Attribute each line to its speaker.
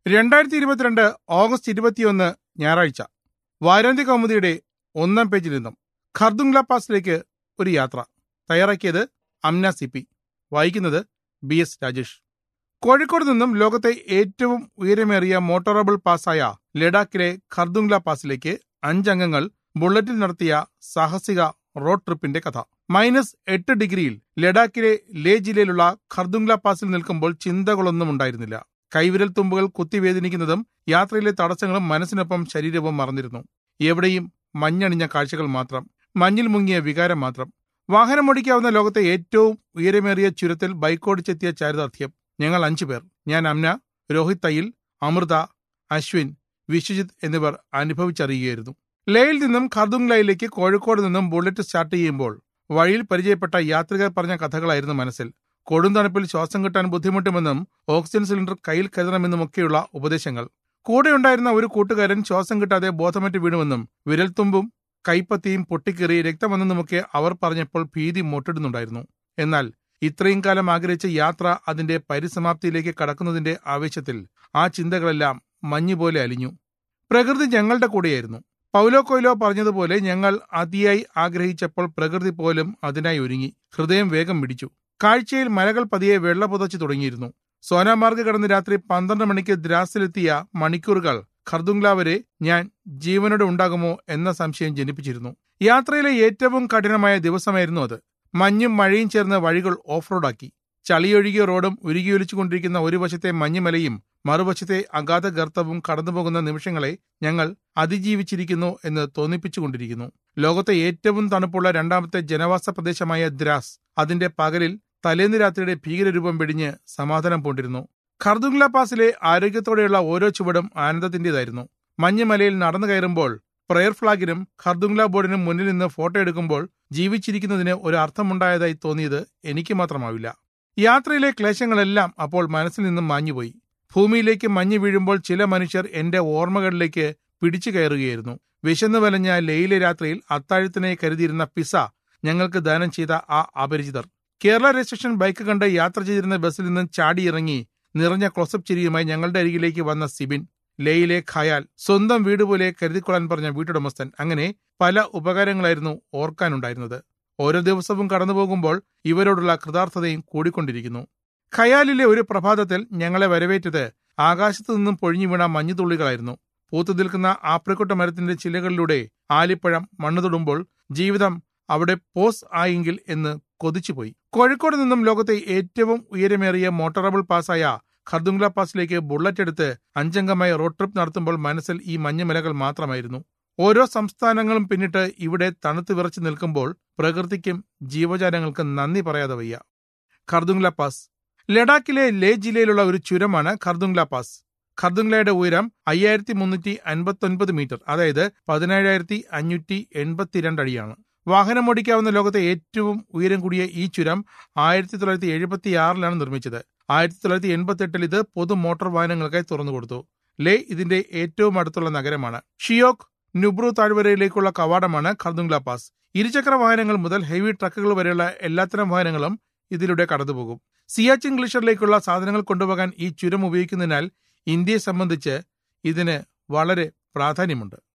Speaker 1: രണ്ടായിരത്തി ഇരുപത്തിരണ്ട് ഓഗസ്റ്റ് ഇരുപത്തിയൊന്ന് ഞായറാഴ്ച വാരാന്ത്യ കൗമുദിയുടെ ഒന്നാം പേജിൽ നിന്നും ഖർദുംഗ്ല പാസിലേക്ക് ഒരു യാത്ര തയ്യാറാക്കിയത് അംന സി പി വായിക്കുന്നത് ബി എസ് രാജേഷ് കോഴിക്കോട് നിന്നും ലോകത്തെ ഏറ്റവും ഉയരമേറിയ മോട്ടോറബിൾ പാസായ ലഡാക്കിലെ ഖർദുംഗ്ല പാസിലേക്ക് അഞ്ചംഗങ്ങൾ ബുള്ളറ്റിൽ നടത്തിയ സാഹസിക റോഡ് ട്രിപ്പിന്റെ കഥ മൈനസ് എട്ട് ഡിഗ്രിയിൽ ലഡാക്കിലെ ലേ ജില്ലയിലുള്ള ഖർദുംഗ്ല പാസിൽ നിൽക്കുമ്പോൾ ചിന്തകളൊന്നും ഉണ്ടായിരുന്നില്ല കൈവിരൽ തുമ്പുകൾ കുത്തിവേദനിക്കുന്നതും യാത്രയിലെ തടസ്സങ്ങളും മനസ്സിനൊപ്പം ശരീരവും മറന്നിരുന്നു എവിടെയും മഞ്ഞണിഞ്ഞ കാഴ്ചകൾ മാത്രം മഞ്ഞിൽ മുങ്ങിയ വികാരം മാത്രം വാഹനമോടിക്കാവുന്ന ലോകത്തെ ഏറ്റവും ഉയരമേറിയ ചുരത്തിൽ ബൈക്കോടിച്ചെത്തിയ ചാരിതാർത്ഥ്യം ഞങ്ങൾ അഞ്ചു പേർ ഞാൻ അംന രോഹിത് തയ്യിൽ അമൃത അശ്വിൻ വിശ്വജിത്ത് എന്നിവർ അനുഭവിച്ചറിയുകയായിരുന്നു ലേയിൽ നിന്നും ഖർദുംഗ്ലയിലേക്ക് കോഴിക്കോട് നിന്നും ബുള്ളറ്റ് സ്റ്റാർട്ട് ചെയ്യുമ്പോൾ വഴിയിൽ പരിചയപ്പെട്ട യാത്രികർ പറഞ്ഞ കഥകളായിരുന്നു മനസ്സിൽ കൊടുന്തണുപ്പിൽ ശ്വാസം കിട്ടാൻ ബുദ്ധിമുട്ടുമെന്നും ഓക്സിജൻ സിലിണ്ടർ കയ്യിൽ കരുതണമെന്നുമൊക്കെയുള്ള ഉപദേശങ്ങൾ കൂടെയുണ്ടായിരുന്ന ഒരു കൂട്ടുകാരൻ ശ്വാസം കിട്ടാതെ ബോധമറ്റ് വീണുവെന്നും വിരൽത്തുമ്പും കൈപ്പത്തിയും പൊട്ടിക്കേറി രക്തം വന്നെന്നുമൊക്കെ അവർ പറഞ്ഞപ്പോൾ ഭീതി മൊട്ടിടുന്നുണ്ടായിരുന്നു എന്നാൽ ഇത്രയും കാലം ആഗ്രഹിച്ച യാത്ര അതിന്റെ പരിസമാപ്തിയിലേക്ക് കടക്കുന്നതിന്റെ ആവേശത്തിൽ ആ ചിന്തകളെല്ലാം മഞ്ഞുപോലെ അലിഞ്ഞു പ്രകൃതി ഞങ്ങളുടെ കൂടെയായിരുന്നു പൗലോ കൊയ്ലോ പറഞ്ഞതുപോലെ ഞങ്ങൾ അതിയായി ആഗ്രഹിച്ചപ്പോൾ പ്രകൃതി പോലും അതിനായി ഒരുങ്ങി ഹൃദയം വേഗം പിടിച്ചു കാഴ്ചയിൽ മലകൾ പതിയെ വെള്ള പുതച്ചു തുടങ്ങിയിരുന്നു സോനാമാർഗ് കടന്ന് രാത്രി പന്ത്രണ്ട് മണിക്ക് ദ്രാസിലെത്തിയ മണിക്കൂറുകൾ ഖർദുംഗ്ല വരെ ഞാൻ ജീവനോടെ ഉണ്ടാകുമോ എന്ന സംശയം ജനിപ്പിച്ചിരുന്നു യാത്രയിലെ ഏറ്റവും കഠിനമായ ദിവസമായിരുന്നു അത് മഞ്ഞും മഴയും ചേർന്ന് വഴികൾ ഓഫ് റോഡാക്കി ചളിയൊഴുകിയ റോഡും ഉരുകിയൊലിച്ചുകൊണ്ടിരിക്കുന്ന ഒരു വശത്തെ മഞ്ഞുമലയും മറുവശത്തെ അഗാധ ഗർത്തവും കടന്നുപോകുന്ന നിമിഷങ്ങളെ ഞങ്ങൾ അതിജീവിച്ചിരിക്കുന്നു എന്ന് തോന്നിപ്പിച്ചുകൊണ്ടിരിക്കുന്നു ലോകത്തെ ഏറ്റവും തണുപ്പുള്ള രണ്ടാമത്തെ ജനവാസ പ്രദേശമായ ദ്രാസ് അതിന്റെ പകലിൽ തലേന്ന് രാത്രിയുടെ ഭീകരരൂപം വെടിഞ്ഞ് സമാധാനം പൂണ്ടിരുന്നു ഖർദുംഗ്ല പാസിലെ ആരോഗ്യത്തോടെയുള്ള ഓരോ ചുവടും ആനന്ദത്തിന്റേതായിരുന്നു മഞ്ഞുമലയിൽ നടന്നു കയറുമ്പോൾ പ്രയർ ഫ്ളാഗിനും ഖർദുംഗ്ല ബോർഡിനും മുന്നിൽ നിന്ന് ഫോട്ടോ എടുക്കുമ്പോൾ ജീവിച്ചിരിക്കുന്നതിന് ഒരു അർത്ഥമുണ്ടായതായി തോന്നിയത് എനിക്ക് മാത്രമാവില്ല യാത്രയിലെ ക്ലേശങ്ങളെല്ലാം അപ്പോൾ മനസ്സിൽ നിന്നും മാഞ്ഞുപോയി ഭൂമിയിലേക്ക് മഞ്ഞ് വീഴുമ്പോൾ ചില മനുഷ്യർ എന്റെ ഓർമ്മകളിലേക്ക് പിടിച്ചു കയറുകയായിരുന്നു വിശന്നു വലഞ്ഞ ലേയിലെ രാത്രിയിൽ അത്താഴത്തിനായി കരുതിയിരുന്ന പിസ ഞങ്ങൾക്ക് ദാനം ചെയ്ത ആ അപരിചിതർ കേരള രജിസ്ട്രേഷൻ ബൈക്ക് കണ്ട് യാത്ര ചെയ്തിരുന്ന ബസ്സിൽ നിന്ന് ചാടിയിറങ്ങി നിറഞ്ഞ ക്ലോസപ്പ് ചിരിയുമായി ഞങ്ങളുടെ അരികിലേക്ക് വന്ന സിബിൻ ലേയിലെ ഖയാൽ സ്വന്തം വീട് പോലെ കരുതിക്കൊള്ളാൻ പറഞ്ഞ വീട്ടുടമസ്ഥൻ അങ്ങനെ പല ഉപകാരങ്ങളായിരുന്നു ഓർക്കാനുണ്ടായിരുന്നത് ഓരോ ദിവസവും കടന്നുപോകുമ്പോൾ ഇവരോടുള്ള കൃതാർത്ഥതയും കൂടിക്കൊണ്ടിരിക്കുന്നു ഖയാലിലെ ഒരു പ്രഭാതത്തിൽ ഞങ്ങളെ വരവേറ്റത് ആകാശത്തു നിന്നും പൊഴിഞ്ഞു വീണ മഞ്ഞുതുള്ളികളായിരുന്നു പൂത്തു നിൽക്കുന്ന ആപ്രിക്കോട്ട മരത്തിന്റെ ചില്ലകളിലൂടെ ആലിപ്പഴം മണ്ണു തൊടുമ്പോൾ ജീവിതം അവിടെ പോസ് ആയെങ്കിൽ എന്ന് കൊതിച്ചുപോയി കോഴിക്കോട് നിന്നും ലോകത്തെ ഏറ്റവും ഉയരമേറിയ മോട്ടോറബിൾ പാസായ ഖർദുംഗ്ല പാസിലേക്ക് ബുള്ളറ്റ് എടുത്ത് അഞ്ചംഗമായി റോഡ് ട്രിപ്പ് നടത്തുമ്പോൾ മനസ്സിൽ ഈ മഞ്ഞുമലകൾ മാത്രമായിരുന്നു ഓരോ സംസ്ഥാനങ്ങളും പിന്നിട്ട് ഇവിടെ തണുത്തു വിറച്ചു നിൽക്കുമ്പോൾ പ്രകൃതിക്കും ജീവജാലങ്ങൾക്കും നന്ദി പറയാതെ വയ്യ ഖർദുംഗ്ല പാസ് ലഡാക്കിലെ ലേ ജില്ലയിലുള്ള ഒരു ചുരമാണ് ഖർദുംഗ്ല പാസ് ഖർദുംഗ്ലയുടെ ഉയരം അയ്യായിരത്തി മുന്നൂറ്റി അൻപത്തി ഒൻപത് മീറ്റർ അതായത് പതിനേഴായിരത്തി അഞ്ഞൂറ്റി എൺപത്തിരണ്ട് അടിയാണ് വാഹനമോടിക്കാവുന്ന ലോകത്തെ ഏറ്റവും ഉയരം കൂടിയ ഈ ചുരം ആയിരത്തി തൊള്ളായിരത്തി എഴുപത്തി ആറിലാണ് നിർമ്മിച്ചത് ആയിരത്തി തൊള്ളായിരത്തി എൺപത്തി എട്ടിൽ ഇത് പൊതു മോട്ടോർ വാഹനങ്ങൾക്കായി തുറന്നു കൊടുത്തു ലേ ഇതിന്റെ ഏറ്റവും അടുത്തുള്ള നഗരമാണ് ഷിയോക് നുബ്രു താഴ്വരയിലേക്കുള്ള കവാടമാണ് ഖർദുംഗ്ല പാസ് ഇരുചക്ര വാഹനങ്ങൾ മുതൽ ഹെവി ട്രക്കുകൾ വരെയുള്ള എല്ലാത്തരം വാഹനങ്ങളും ഇതിലൂടെ കടന്നുപോകും സിയാച്ചിൻ ഗ്ലിഷറിലേക്കുള്ള സാധനങ്ങൾ കൊണ്ടുപോകാൻ ഈ ചുരം ഉപയോഗിക്കുന്നതിനാൽ ഇന്ത്യയെ സംബന്ധിച്ച് ഇതിന് വളരെ പ്രാധാന്യമുണ്ട്